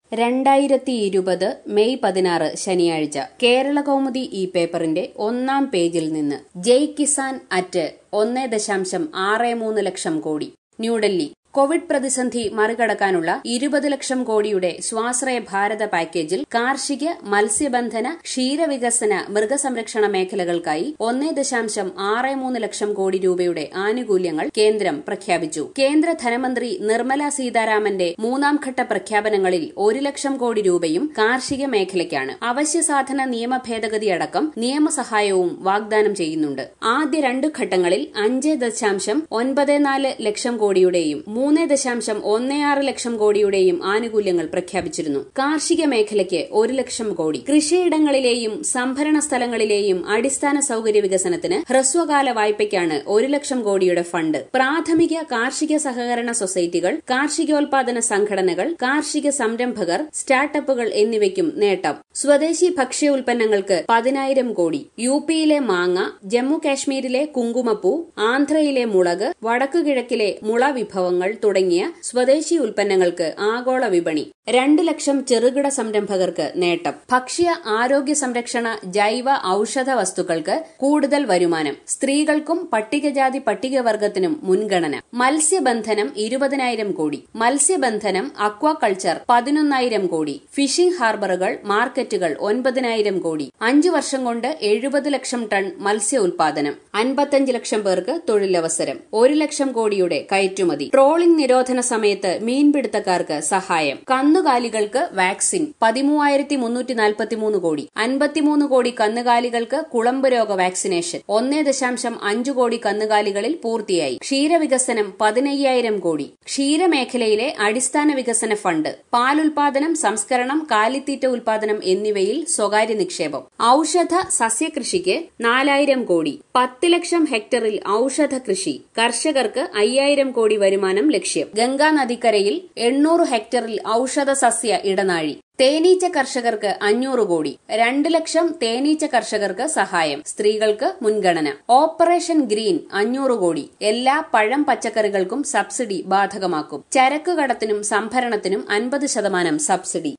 രണ്ടായിരത്തി ഇരുപത് മെയ് പതിനാറ് ശനിയാഴ്ച കേരള കൗമുദി ഈ പേപ്പറിന്റെ ഒന്നാം പേജിൽ നിന്ന് ജയ് കിസാൻ അറ്റ് ഒന്നേ ദശാംശം ആറ് മൂന്ന് ലക്ഷം കോടി ന്യൂഡൽഹി കോവിഡ് പ്രതിസന്ധി മറികടക്കാനുള്ള ഇരുപത് ലക്ഷം കോടിയുടെ സ്വാശ്രയ ഭാരത പാക്കേജിൽ കാർഷിക മത്സ്യബന്ധന ക്ഷീരവികസന മൃഗസംരക്ഷണ മേഖലകൾക്കായി ഒന്നേ ദശാംശം ആറ് മൂന്ന് ലക്ഷം കോടി രൂപയുടെ ആനുകൂല്യങ്ങൾ കേന്ദ്രം പ്രഖ്യാപിച്ചു കേന്ദ്ര ധനമന്ത്രി നിർമ്മല സീതാരാമന്റെ മൂന്നാം ഘട്ട പ്രഖ്യാപനങ്ങളിൽ ഒരു ലക്ഷം കോടി രൂപയും കാർഷിക മേഖലയ്ക്കാണ് അവശ്യ സാധന നിയമ ഭേദഗതി അടക്കം നിയമസഹായവും വാഗ്ദാനം ചെയ്യുന്നുണ്ട് ആദ്യ രണ്ട് ഘട്ടങ്ങളിൽ അഞ്ച് ദശാംശം ഒൻപത് നാല് ലക്ഷം കോടിയുടെയും മൂന്ന് ദശാംശം ഒന്ന് ആറ് ലക്ഷം കോടിയുടെയും ആനുകൂല്യങ്ങൾ പ്രഖ്യാപിച്ചിരുന്നു കാർഷിക മേഖലയ്ക്ക് ഒരു ലക്ഷം കോടി കൃഷിയിടങ്ങളിലെയും സംഭരണ സ്ഥലങ്ങളിലെയും അടിസ്ഥാന സൌകര്യ വികസനത്തിന് ഹ്രസ്വകാല വായ്പയ്ക്കാണ് ഒരു ലക്ഷം കോടിയുടെ ഫണ്ട് പ്രാഥമിക കാർഷിക സഹകരണ സൊസൈറ്റികൾ കാർഷികോൽപാദന സംഘടനകൾ കാർഷിക സംരംഭകർ സ്റ്റാർട്ടപ്പുകൾ എന്നിവയ്ക്കും നേട്ടം സ്വദേശി ഭക്ഷ്യ ഉൽപ്പന്നങ്ങൾക്ക് പതിനായിരം കോടി യു പിയിലെ മാങ്ങ ജമ്മു കാശ്മീരിലെ കുങ്കുമപ്പൂ ആന്ധ്രയിലെ മുളക് വടക്കുകിഴക്കിലെ മുള വിഭവങ്ങൾ തുടങ്ങിയ സ്വദേശി ഉൽപ്പന്നങ്ങൾക്ക് ആഗോള വിപണി രണ്ട് ലക്ഷം ചെറുകിട സംരംഭകർക്ക് നേട്ടം ഭക്ഷ്യ ആരോഗ്യ സംരക്ഷണ ജൈവ ഔഷധ വസ്തുക്കൾക്ക് കൂടുതൽ വരുമാനം സ്ത്രീകൾക്കും പട്ടികജാതി പട്ടികവർഗത്തിനും മുൻഗണന മത്സ്യബന്ധനം ഇരുപതിനായിരം കോടി മത്സ്യബന്ധനം അക്വാകൾച്ചർ പതിനൊന്നായിരം കോടി ഫിഷിംഗ് ഹാർബറുകൾ മാർക്കറ്റുകൾ ഒൻപതിനായിരം കോടി അഞ്ചു വർഷം കൊണ്ട് എഴുപത് ലക്ഷം ടൺ മത്സ്യ ഉൽപാദനം അൻപത്തഞ്ച് ലക്ഷം പേർക്ക് തൊഴിലവസരം ഒരു ലക്ഷം കോടിയുടെ കയറ്റുമതി ട്രോളിംഗ് നിരോധന സമയത്ത് മീൻപിടുത്തക്കാർക്ക് സഹായം കന്നുകാലികൾക്ക് വാക്സിൻ പതിമൂവായിരത്തി മുന്നൂറ്റി നാൽപ്പത്തിമൂന്ന് കോടി അൻപത്തിമൂന്ന് കോടി കന്നുകാലികൾക്ക് കുളമ്പ് രോഗ വാക്സിനേഷൻ ഒന്നേ ദശാംശം അഞ്ചു കോടി കന്നുകാലികളിൽ പൂർത്തിയായി ക്ഷീരവികസനം പതിനയ്യായിരം കോടി ക്ഷീരമേഖലയിലെ അടിസ്ഥാന വികസന ഫണ്ട് പാലുൽപാദനം സംസ്കരണം കാലിത്തീറ്റ ഉൽപാദനം എന്നിവയിൽ സ്വകാര്യ നിക്ഷേപം ഔഷധ സസ്യകൃഷിക്ക് നാലായിരം കോടി പത്ത് ലക്ഷം ഹെക്ടറിൽ ഔഷധ കൃഷി കർഷകർക്ക് അയ്യായിരം കോടി വരുമാനം ലക്ഷ്യം ഗംഗാ നദിക്കരയിൽ എണ്ണൂറ് ഹെക്ടറിൽ ഔഷധ സസ്യ ഇടനാഴി തേനീച്ച കർഷകർക്ക് അഞ്ഞൂറ് കോടി രണ്ട് ലക്ഷം തേനീച്ച കർഷകർക്ക് സഹായം സ്ത്രീകൾക്ക് മുൻഗണന ഓപ്പറേഷൻ ഗ്രീൻ അഞ്ഞൂറ് കോടി എല്ലാ പഴം പച്ചക്കറികൾക്കും സബ്സിഡി ബാധകമാക്കും ചരക്ക് കടത്തിനും സംഭരണത്തിനും അൻപത് ശതമാനം സബ്സിഡി